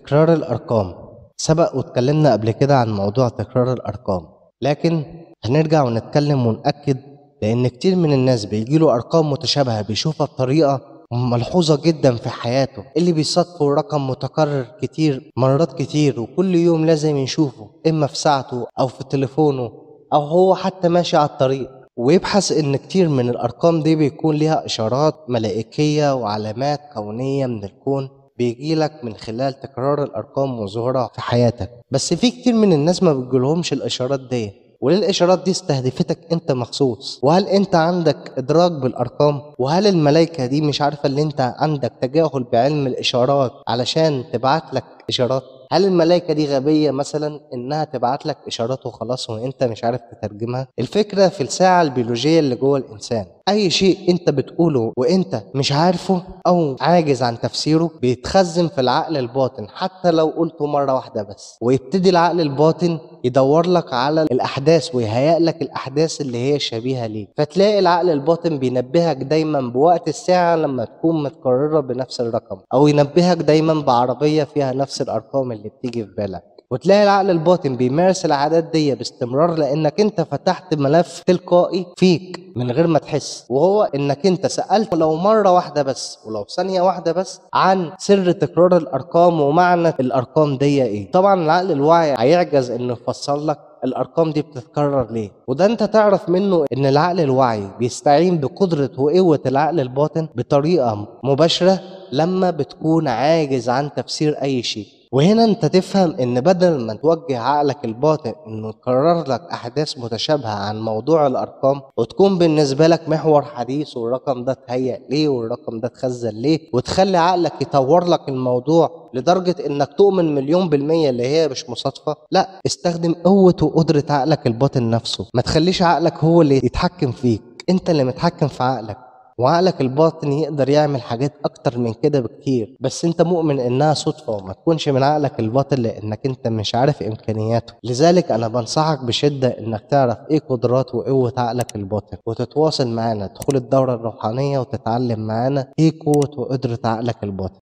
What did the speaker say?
تكرار الأرقام سبق واتكلمنا قبل كده عن موضوع تكرار الأرقام لكن هنرجع ونتكلم ونأكد لأن كتير من الناس بيجيله أرقام متشابهة بيشوفها بطريقة ملحوظة جدا في حياته اللي بيصادفه رقم متكرر كتير مرات كتير وكل يوم لازم يشوفه إما في ساعته أو في تليفونه أو هو حتى ماشي على الطريق ويبحث إن كتير من الأرقام دي بيكون ليها إشارات ملائكية وعلامات كونية من الكون بيجيلك من خلال تكرار الأرقام وظهورها في حياتك بس في كتير من الناس ما بتجيلهمش الإشارات دي وليه الإشارات دي استهدفتك أنت مخصوص وهل أنت عندك إدراك بالأرقام وهل الملايكة دي مش عارفة اللي أنت عندك تجاهل بعلم الإشارات علشان تبعت لك إشارات هل الملايكة دي غبية مثلا إنها تبعت لك إشارات وخلاص وأنت مش عارف تترجمها؟ الفكرة في الساعة البيولوجية اللي جوه الإنسان أي شيء أنت بتقوله وأنت مش عارفه أو عاجز عن تفسيره بيتخزن في العقل الباطن حتى لو قلته مرة واحدة بس ويبتدي العقل الباطن يدور لك على الأحداث ويهيأ لك الأحداث اللي هي شبيهة ليه فتلاقي العقل الباطن بينبهك دايما بوقت الساعة لما تكون متكررة بنفس الرقم أو ينبهك دايما بعربية فيها نفس الأرقام اللي بتيجي في بالك وتلاقي العقل الباطن بيمارس العادات دي باستمرار لانك انت فتحت ملف تلقائي فيك من غير ما تحس وهو انك انت سالت لو مره واحده بس ولو ثانيه واحده بس عن سر تكرار الارقام ومعنى الارقام دي ايه طبعا العقل الواعي هيعجز انه يفسر لك الارقام دي بتتكرر ليه وده انت تعرف منه ان العقل الواعي بيستعين بقدره وقوه العقل الباطن بطريقه مباشره لما بتكون عاجز عن تفسير اي شيء وهنا انت تفهم ان بدل ما توجه عقلك الباطن انه يكرر لك احداث متشابهه عن موضوع الارقام وتكون بالنسبه لك محور حديث والرقم ده اتهيأ ليه والرقم ده اتخزن ليه وتخلي عقلك يطور لك الموضوع لدرجة انك تؤمن مليون بالمية اللي هي مش مصادفة لا استخدم قوة وقدرة عقلك الباطن نفسه ما تخليش عقلك هو اللي يتحكم فيك انت اللي متحكم في عقلك وعقلك الباطن يقدر يعمل حاجات اكتر من كده بكتير بس انت مؤمن انها صدفة وما تكونش من عقلك الباطن لانك انت مش عارف امكانياته لذلك انا بنصحك بشدة انك تعرف ايه قدرات وقوة عقلك الباطن وتتواصل معانا تدخل الدورة الروحانية وتتعلم معانا ايه قوة وقدرة عقلك الباطن